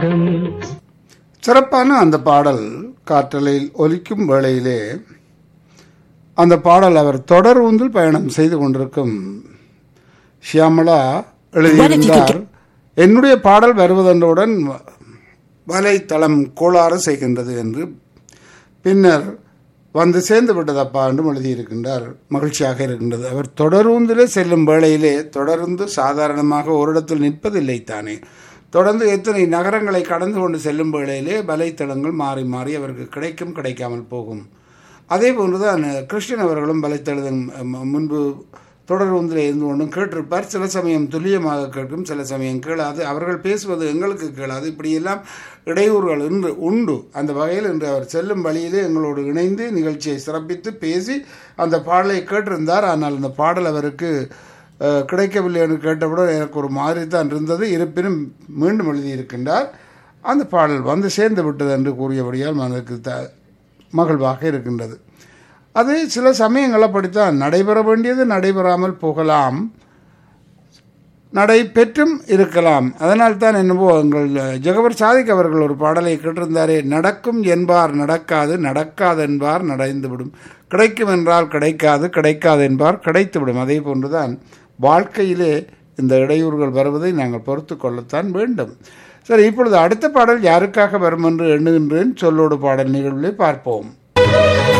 பாதம் சிறப்பான அந்த பாடல் காற்றலையில் ஒலிக்கும் வேளையிலே அந்த பாடல் அவர் தொடர் ஊந்தில் பயணம் செய்து கொண்டிருக்கும் ஷியாமளா எழுதியிருந்தார் என்னுடைய பாடல் வருவதென்றவுடன் வலைத்தளம் கோளாறு செய்கின்றது என்று பின்னர் வந்து சேர்ந்து விட்டதப்பா என்றும் எழுதியிருக்கின்றார் மகிழ்ச்சியாக இருக்கின்றது அவர் தொடர்ந்திலே செல்லும் வேளையிலே தொடர்ந்து சாதாரணமாக ஒரு இடத்தில் நிற்பதில்லை தானே தொடர்ந்து எத்தனை நகரங்களை கடந்து கொண்டு செல்லும் வேளையிலே வலைத்தளங்கள் மாறி மாறி அவருக்கு கிடைக்கும் கிடைக்காமல் போகும் அதே போன்றுதான் கிருஷ்ணன் அவர்களும் வலைத்தளத்தின் ம- முன்பு தொடர் ஒன்றில் இருந்து கொண்டும் கேட்டிருப்பார் சில சமயம் துல்லியமாக கேட்கும் சில சமயம் கேளாது அவர்கள் பேசுவது எங்களுக்கு கேளாது இப்படியெல்லாம் இடையூறுகள் இன்று உண்டு அந்த வகையில் இன்று அவர் செல்லும் வழியிலே எங்களோடு இணைந்து நிகழ்ச்சியை சிறப்பித்து பேசி அந்த பாடலை கேட்டிருந்தார் ஆனால் அந்த பாடல் அவருக்கு அஹ், கிடைக்கவில்லை என்று கேட்டவுடன் எனக்கு ஒரு மாதிரி தான் இருந்தது இருப்பினும் மீண்டும் எழுதியிருக்கின்றார் அந்த பாடல் வந்து சேர்ந்து விட்டது என்று கூறியபடியால் மனதுக்கு த மகிழ்வாக இருக்கின்றது அது சில சமயங்களை படித்தான் நடைபெற வேண்டியது நடைபெறாமல் போகலாம் நடைபெற்றும் இருக்கலாம் அதனால் தான் என்னவோ எங்கள் ஜெகவர் சாதிக் அவர்கள் ஒரு பாடலை கேட்டிருந்தாரே நடக்கும் என்பார் நடக்காது நடக்காது என்பார் நடந்துவிடும் கிடைக்கும் என்றால் கிடைக்காது கிடைக்காது என்பார் கிடைத்துவிடும் அதே போன்றுதான் வாழ்க்கையிலே இந்த இடையூறுகள் வருவதை நாங்கள் பொறுத்து கொள்ளத்தான் வேண்டும் சரி இப்பொழுது அடுத்த பாடல் யாருக்காக வரும் என்று எண்ணுகின்றேன் சொல்லோடு பாடல் நிகழ்விலே பார்ப்போம்